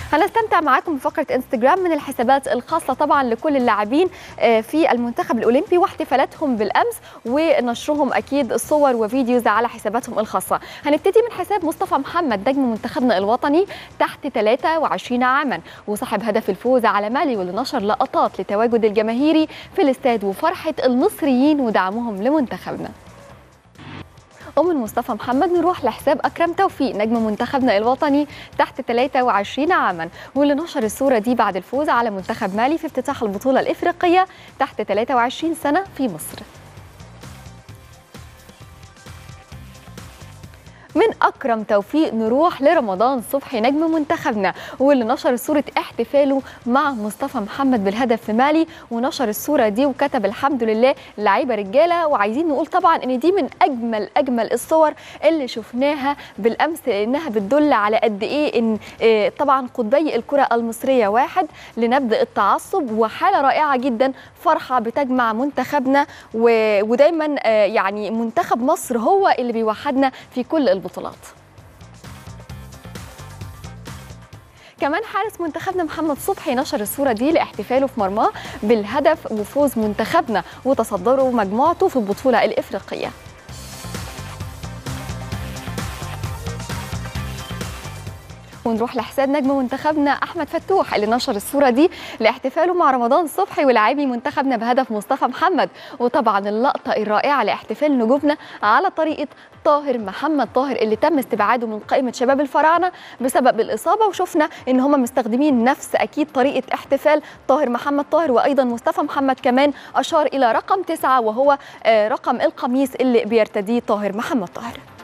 هنستمتع معاكم بفقره انستجرام من الحسابات الخاصه طبعا لكل اللاعبين في المنتخب الاولمبي واحتفالاتهم بالامس ونشرهم اكيد صور وفيديوز على حساباتهم الخاصه هنبتدي من حساب مصطفى محمد نجم منتخبنا الوطني تحت 23 عاما وصاحب هدف الفوز على مالي واللي نشر لقطات لتواجد الجماهيري في الاستاد وفرحه المصريين ودعمهم لمنتخبنا ومن مصطفى محمد نروح لحساب اكرم توفيق نجم منتخبنا الوطني تحت 23 عاما واللي نشر الصوره دي بعد الفوز على منتخب مالي في افتتاح البطوله الافريقيه تحت 23 سنه في مصر من اكرم توفيق نروح لرمضان صبحي نجم منتخبنا واللي نشر صوره احتفاله مع مصطفى محمد بالهدف في مالي ونشر الصوره دي وكتب الحمد لله لعيبه رجاله وعايزين نقول طبعا ان دي من اجمل اجمل الصور اللي شفناها بالامس لانها بتدل على قد ايه ان طبعا قطبي الكره المصريه واحد لنبدا التعصب وحاله رائعه جدا فرحه بتجمع منتخبنا ودايما يعني منتخب مصر هو اللي بيوحدنا في كل البطولات كمان حارس منتخبنا محمد صبحي نشر الصوره دي لاحتفاله في مرماه بالهدف وفوز منتخبنا وتصدروا مجموعته في البطوله الافريقيه ونروح لحساب نجم منتخبنا احمد فتوح اللي نشر الصوره دي لاحتفاله مع رمضان صبحي ولاعبي منتخبنا بهدف مصطفى محمد وطبعا اللقطه الرائعه لاحتفال نجومنا على طريقه طاهر محمد طاهر اللي تم استبعاده من قائمه شباب الفراعنه بسبب الاصابه وشفنا ان هم مستخدمين نفس اكيد طريقه احتفال طاهر محمد طاهر وايضا مصطفى محمد كمان اشار الى رقم تسعه وهو رقم القميص اللي بيرتديه طاهر محمد طاهر